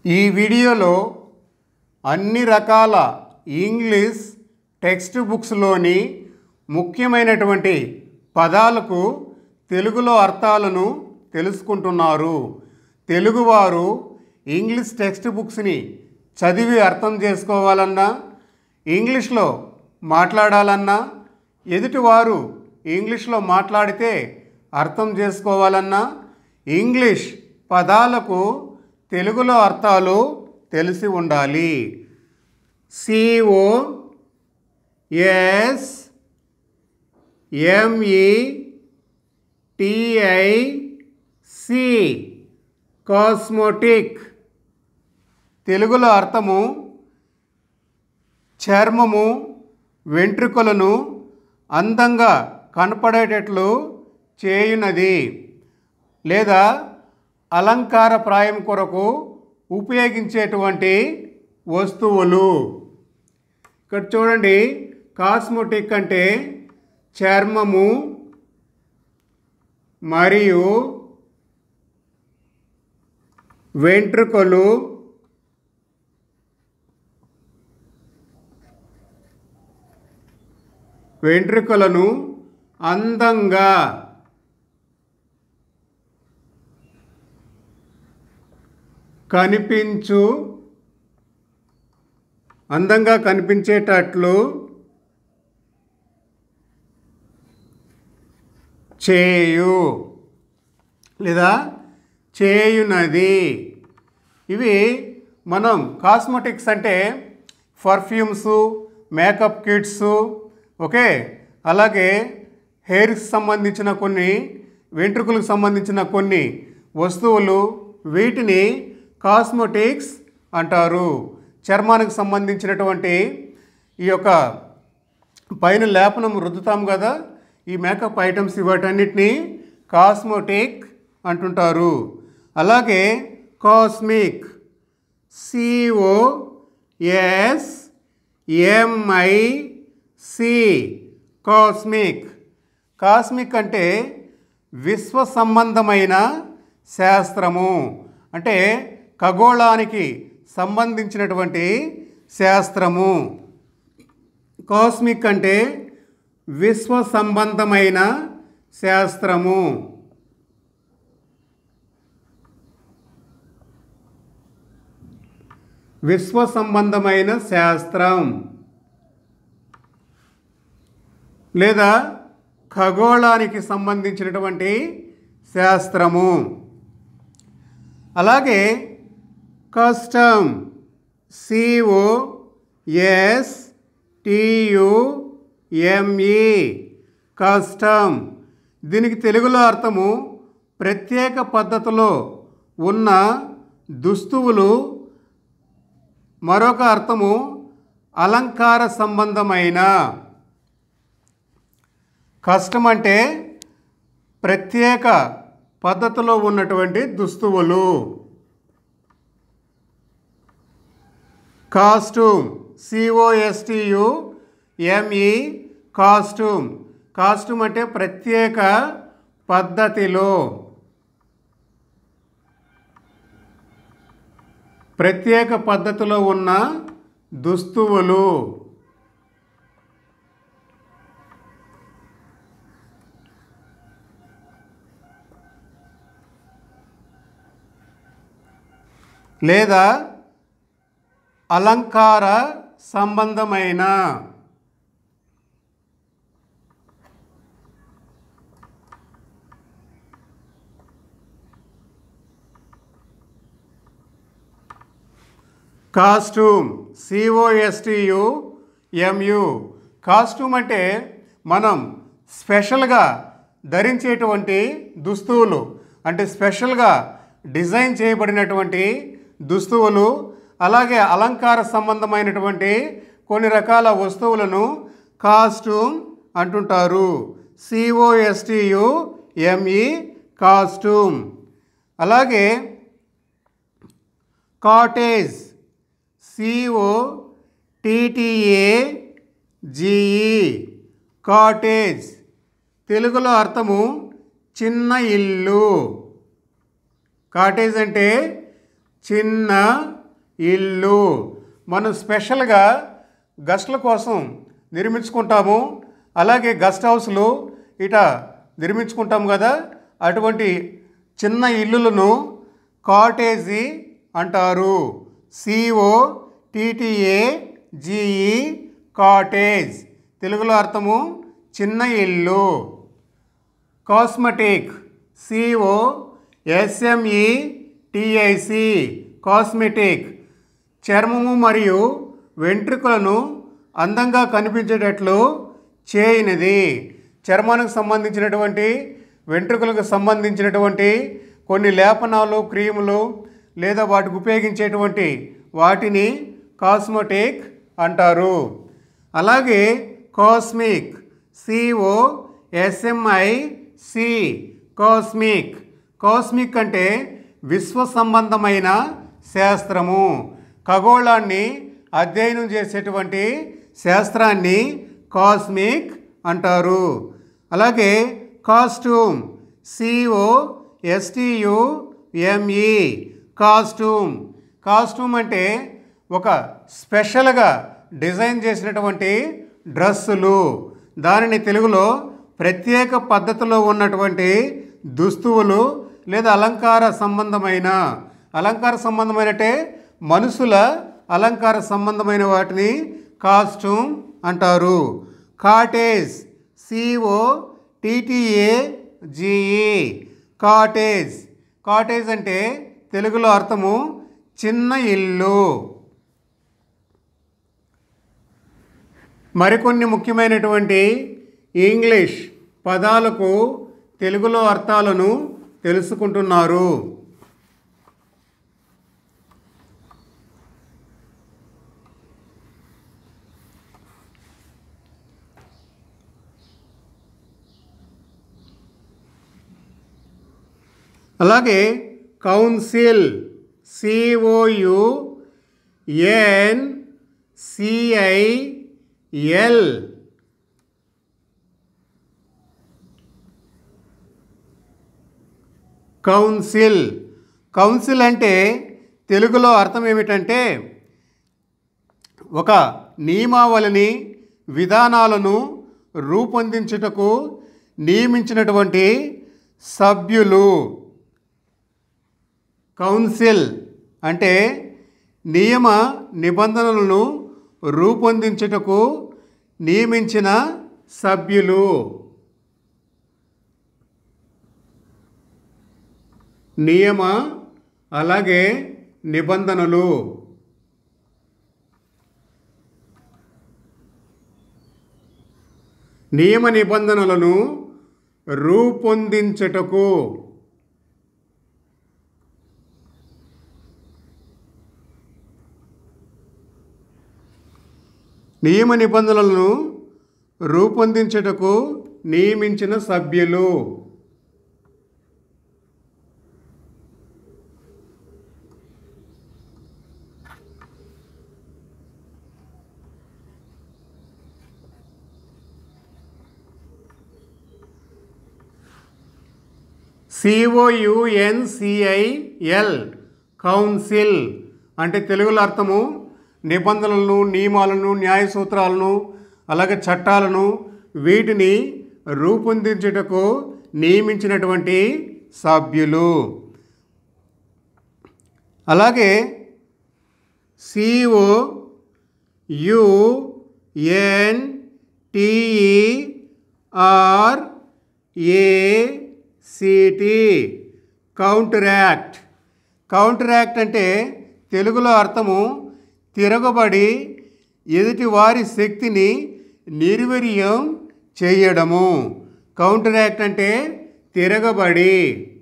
ఈ వీడియోలో అన్ని రకాల ఇంగ్లీష్ టెక్స్ట్ బుక్స్లోని ముఖ్యమైనటువంటి పదాలకు తెలుగులో అర్థాలను తెలుసుకుంటున్నారు తెలుగువారు ఇంగ్లీష్ టెక్స్ట్ బుక్స్ని చదివి అర్థం చేసుకోవాలన్నా ఇంగ్లీష్లో మాట్లాడాలన్నా ఎదుటివారు ఇంగ్లీష్లో మాట్లాడితే అర్థం చేసుకోవాలన్నా ఇంగ్లీష్ పదాలకు తెలుగులో అర్థాలు తెలిసి ఉండాలి C O S M E T I C cosmetic తెలుగులో అర్థము చర్మము వెంట్రుకలను అందంగా కనపడేటట్లు చేయునది లేదా అలంకార ప్రాయం కొరకు ఉపయోగించేటువంటి వస్తువులు ఇక్కడ చూడండి కాస్మోటిక్ అంటే చర్మము మరియు వెంట్రుకలు వెంట్రుకలను అందంగా కనిపించు అందంగా కనిపించేటట్లు చేయు లేదా చేయునది ఇవి మనం కాస్మెటిక్స్ అంటే పర్ఫ్యూమ్స్ మేకప్ కిట్స్ ఓకే అలాగే హెయిర్కి సంబంధించిన కొన్ని వెంట్రుకలకు సంబంధించిన కొన్ని వస్తువులు వీటిని కాస్మెటిక్స్ అంటారు చర్మానికి సంబంధించినటువంటి ఈ యొక్క పైన లేపనం రుద్దుతాం కదా ఈ మేకప్ ఐటమ్స్ వాటన్నిటిని కాస్మోటిక్ అంటుంటారు అలాగే cosmic C O S M I C cosmic cosmic అంటే విశ్వ సంబంధమైన శాస్త్రము అంటే ఖగోళానికి సంబంధించినటువంటి శాస్త్రము కాస్మిక్ అంటే విశ్వ సంబంధమైన శాస్త్రము విశ్వ సంబంధమైన శాస్త్రం లేదా ఖగోళానికి సంబంధించినటువంటి శాస్త్రము అలాగే costume C O S T U M E costume దీనికి తెలుగులో అర్థము ప్రత్యేక పద్ధతిలో ఉన్న దుస్తువులు మరొక అర్థము అలంకార సంబంధమైన కష్టం అంటే ప్రత్యేక పద్ధతిలో ఉన్నటువంటి దుస్తువులు costume C O S T U M E costume costume అంటే ప్రత్యేక పద్ధతిలో ప్రత్యేక పద్ధతిలో ఉన్న దుస్తువులు లేదా అలంకార సంబంధమైన కాస్ట్యూమ్ సిఓఎస్టియు ఎంయు కాస్ట్యూమ్ అంటే మనం స్పెషల్గా ధరించేటువంటి దుస్తువులు అంటే స్పెషల్గా డిజైన్ చేయబడినటువంటి దుస్తువులు అలాగే అలంకార సంబంధమైనటువంటి కొన్ని రకాల వస్తువులను కాస్ట్యూమ్ అంటుంటారు సిఓఎస్టియు ఎంఈ కాస్ట్యూమ్ అలాగే cottage C O T T A G E cottage తెలుగులో అర్థము చిన్న ఇల్లు కాటేజ్ అంటే చిన్న ఇల్లు మనం స్పెషల్గా గస్ట్ల కోసం నిర్మించుకుంటాము అలాగే గస్ట్ హౌస్లు ఇట నిర్మించుకుంటాం కదా అటువంటి చిన్న ఇల్లులను కాటేజీ అంటారు సిఓ టీటీఏ జిఈ కాటేజ్ తెలుగులో అర్థము చిన్న ఇల్లు cosmetic C O S M E T I C cosmetic చర్మము మరియు వెంట్రుకలను అందంగా కనిపించేటట్లు చేయనిది చర్మానికి సంబంధించినటువంటి వెంట్రుకలకు సంబంధించినటువంటి కొన్ని లేపనాలు క్రీములు లేదా వాటికి ఉపయోగించేటువంటి వాటిని కాస్మెటిక్ అంటారు అలాగే cosmic C O S M I C cosmic cosmic అంటే విశ్వ సంబంధమైన శాస్త్రము ఖగోళాన్ని అధ్యయనం చేసేటువంటి శాస్త్రాన్ని కాస్మిక్ అంటారు అలాగే costume C O S T U M E costume costume అంటే ఒక స్పెషల్గా డిజైన్ చేసినటువంటి డ్రెస్సులు దానిని తెలుగులో ప్రత్యేక పద్ధతిలో ఉన్నటువంటి దుస్తువులు లేదా అలంకార సంబంధమైన అలంకార సంబంధమైన అంటే మనుషుల అలంకార సంబంధమైన వాటిని కాస్ట్యూమ్ అంటారు cottage C O T T A G E cottage cottage అంటే తెలుగులో అర్థము చిన్న ఇల్లు మరికొన్ని ముఖ్యమైనటువంటి ఇంగ్లీష్ పదాలకు తెలుగులో అర్థాలను తెలుసుకుంటున్నారు అలాగే council C O U N C I L council council అంటే తెలుగులో అర్థం ఏమిటంటే ఒక నియమావళిని విధానాలను రూపొందించుటకు నియమించినటువంటి సభ్యులు కౌన్సిల్ అంటే నియమ నిబంధనలను రూపొందించుటకు నియమించిన సభ్యులు నియమ అలాగే నిబంధనలు నియమ నిబంధనలను రూపొందించుటకు నియమ నిబంధనలను రూపొందించుటకు నియమించిన సభ్యులు సిఓయుఎన్సిఐఎల్ కౌన్సిల్ అంటే తెలుగులో అర్థము నిబంధనలను నియమాలను న్యాయ సూత్రాలను అలాగే చట్టాలను వీటిని రూపొందించుటకు నియమించినటువంటి సభ్యులు అలాగే C O U N T E R A C T counteract counteract అంటే తెలుగులో అర్థము తిరగబడి ఎదుటివారి శక్తిని నిర్వీర్యం చేయడము కౌంటరాక్ట్ అంటే తిరగబడి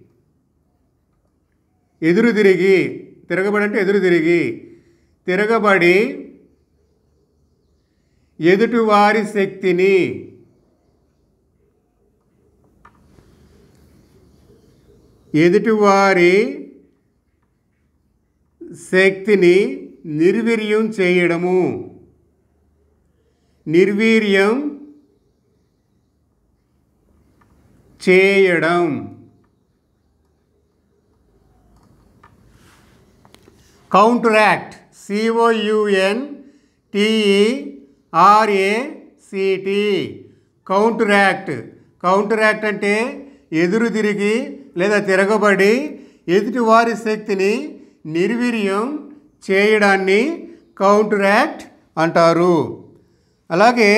ఎదురు తిరిగి తిరగబడి అంటే ఎదురు తిరిగి తిరగబడి ఎదుటివారి శక్తిని ఎదుటివారి శక్తిని నిర్వీర్యం చేయడము నిర్వీర్యం చేయడం counteract C O U N T E R A C T counteract counteract అంటే ఎదురు తిరిగి లేదా తిరగబడి ఎదుటివారి శక్తిని నిర్వీర్యం చేయడాన్ని కౌంటరాక్ట్ అంటారు అలాగే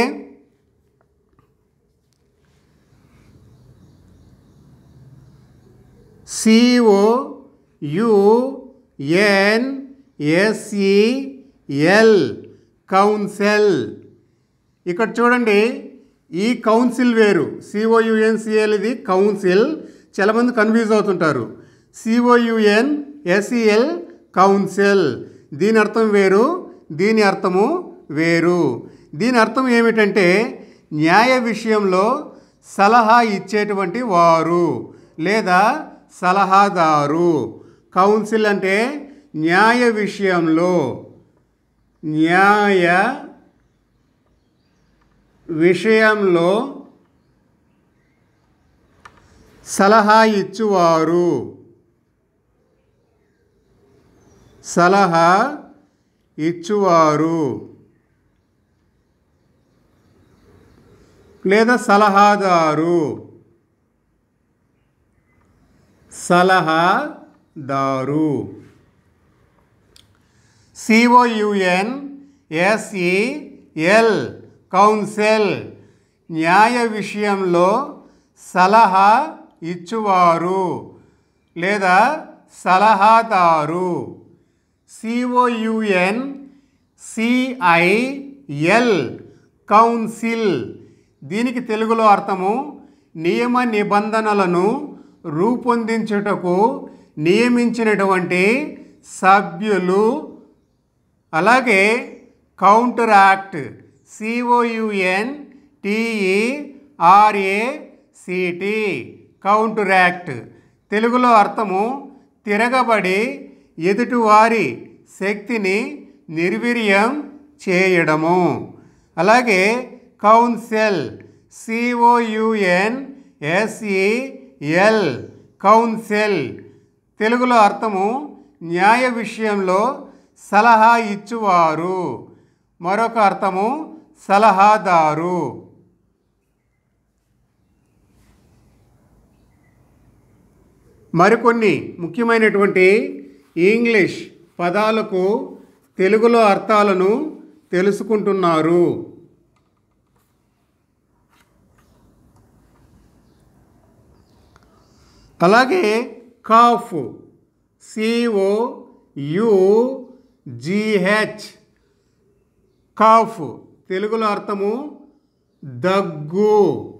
సిఓ యుఎన్ ఎస్ఈఎల్ కౌన్సిల్ ఇక్కడ చూడండి ఈ కౌన్సిల్ వేరు సిఓయుఎన్సిఎల్ ఇది కౌన్సిల్ చాలామంది కన్ఫ్యూజ్ అవుతుంటారు సిఓయుఎన్ ఎస్ఈఎల్ కౌన్సిల్ దీని అర్థం వేరు దీని అర్థము వేరు దీని అర్థం ఏమిటంటే న్యాయ విషయంలో సలహా ఇచ్చేటువంటి వారు లేదా సలహాదారు కౌన్సిల్ అంటే న్యాయ విషయంలో న్యాయ విషయంలో సలహా ఇచ్చువారు సలహా ఇచ్చువారు లేదా సలహాదారు సలహాదారు సిఓయుఎన్ ఎస్ఈఎల్ కౌన్సిల్ న్యాయ విషయంలో సలహా ఇచ్చువారు లేదా సలహాదారు సిఓయుఎన్ సిఐఎల్ కౌన్సిల్ దీనికి తెలుగులో అర్థము నియమ నిబంధనలను రూపొందించుటకు నియమించినటువంటి సభ్యులు అలాగే counter act C O U N T E R A C T counter act తెలుగులో అర్థము తిరగబడి ఎదుటివారి శక్తిని నిర్వీర్యం చేయడము అలాగే కౌన్సిల్ సిఓయుఎన్ ఎస్ఈఎల్ కౌన్సిల్ తెలుగులో అర్థము న్యాయ విషయంలో సలహా ఇచ్చువారు మరొక అర్థము సలహాదారు మరికొన్ని ముఖ్యమైనటువంటి ఇంగ్లీష్ పదాలకు తెలుగులో అర్థాలను తెలుసుకుంటున్నారు అలాగే cough C O U G H cough తెలుగులో అర్థము దగ్గు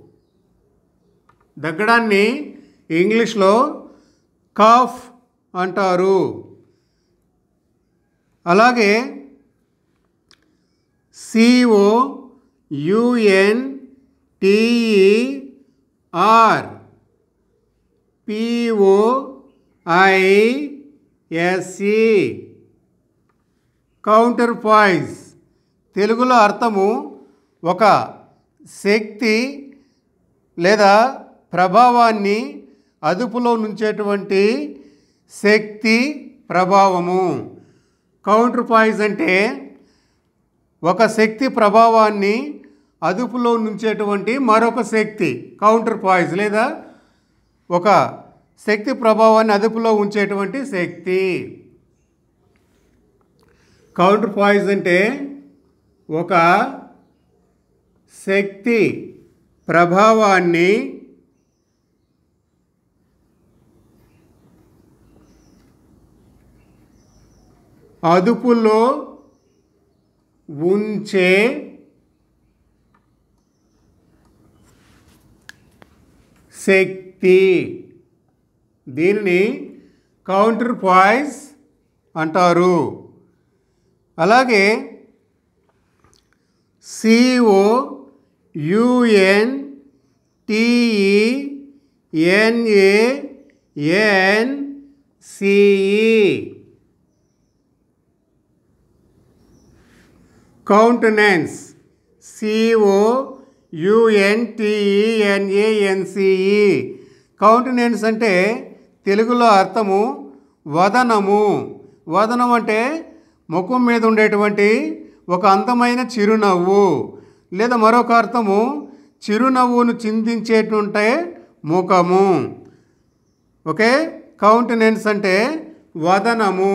దగ్గడాన్ని ఇంగ్లీష్లో కాఫ్ అంటారు అలాగే C O U N T E R P O I S C counterpoise తెలుగులో అర్థము ఒక శక్తి లేదా ప్రభావాన్ని అదుపులో నుంచేటువంటి శక్తి ప్రభావము కౌంటర్ పాయిస్ అంటే ఒక శక్తి ప్రభావాన్ని అదుపులో నుంచేటువంటి మరొక శక్తి కౌంటర్ పాయిస్ లేదా ఒక శక్తి ప్రభావాన్ని అదుపులో ఉంచేటువంటి శక్తి కౌంటర్ పాయిస్ అంటే ఒక శక్తి ప్రభావాన్ని అదుపులో ఉంచే శక్తి దీనిని కౌంటర్ పాయిస్ అంటారు అలాగే C O UN టిఈఎన్ఏఎన్ CE countenance CO యుఎన్టిఈఎన్ఏఎన్సిఈ countenance అంటే తెలుగులో అర్థము వదనము వదనం అంటే ముఖం మీద ఉండేటువంటి ఒక అందమైన చిరునవ్వు లేదా మరొక అర్థము చిరునవ్వును చిందించేటుంటే ముఖము ఓకే కౌంటెనెన్స్ అంటే వదనము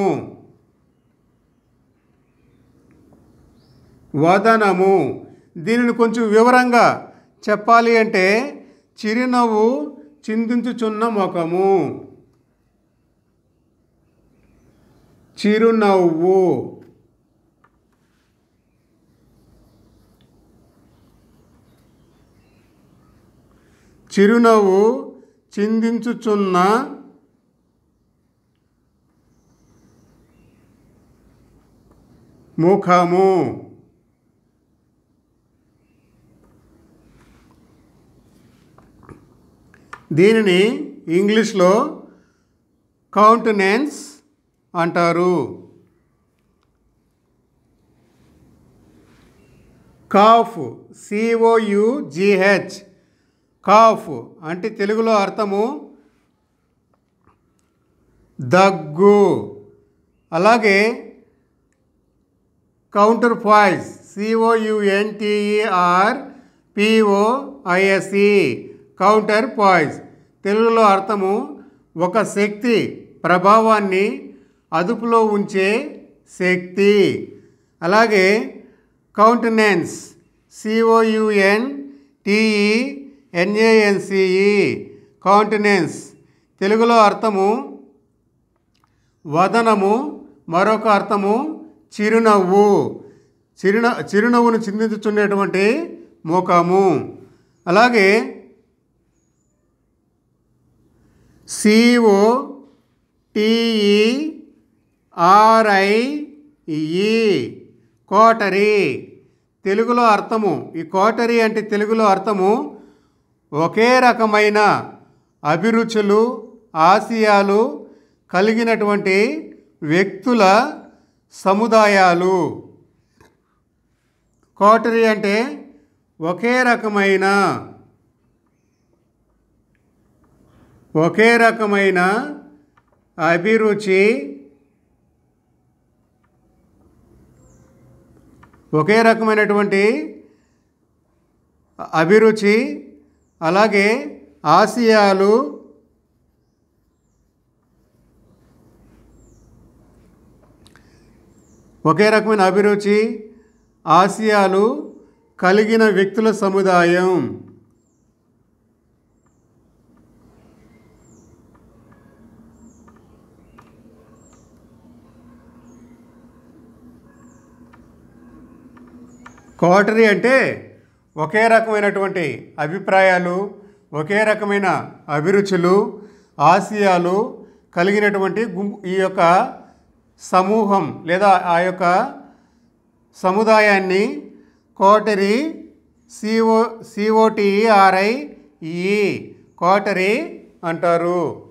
వదనము దీనిని కొంచెం వివరంగా చెప్పాలి అంటే చిరునవ్వు చిందించుచున్న ముఖము చిరునవ్వు చిరునవ్వు చిందించుచున్న ముఖము దీనిని ఇంగ్లీష్లో కౌంటెనెన్స్ అంటారు కాఫ్ సిఓయుజిహెచ్ కాఫ్ అంటే తెలుగులో అర్థము దగ్గు అలాగే కౌంటర్ పాయిస్ సిఓయుఎన్టీఈఆర్ పిఓఐఎస్ఈ కౌంటర్ పాయిస్ తెలుగులో అర్థము ఒక శక్తి ప్రభావాన్ని అదుపులో ఉంచే శక్తి అలాగే countenance C O U N T E N A N C E countenance తెలుగులో అర్థము వదనము మరొక అర్థము చిరునవ్వు చిరున చిరునవ్వును చిందించుచుండేటువంటి ముఖము అలాగే సిఓ టిఈ ఆర్ఐఈ కోటరీ తెలుగులో అర్థము ఈ కోటరీ అంటే తెలుగులో అర్థము ఒకే రకమైన అభిరుచులు ఆశయాలు కలిగినటువంటి వ్యక్తుల సముదాయాలు కోటరీ అంటే ఒకే రకమైన ఒకే రకమైన అభిరుచి ఒకే రకమైనటువంటి అభిరుచి అలాగే ఆశయాలు ఒకే రకమైన అభిరుచి ఆశయాలు కలిగిన వ్యక్తుల సముదాయం కోటరీ అంటే ఒకే రకమైనటువంటి అభిప్రాయాలు ఒకే రకమైన అభిరుచులు ఆశయాలు కలిగినటువంటి గుంపు ఈ యొక్క సమూహం లేదా ఆ యొక్క సముదాయాన్ని కోటరీ సిఓ సిఓటిఆర్ఐ ఈ కోటరీ అంటారు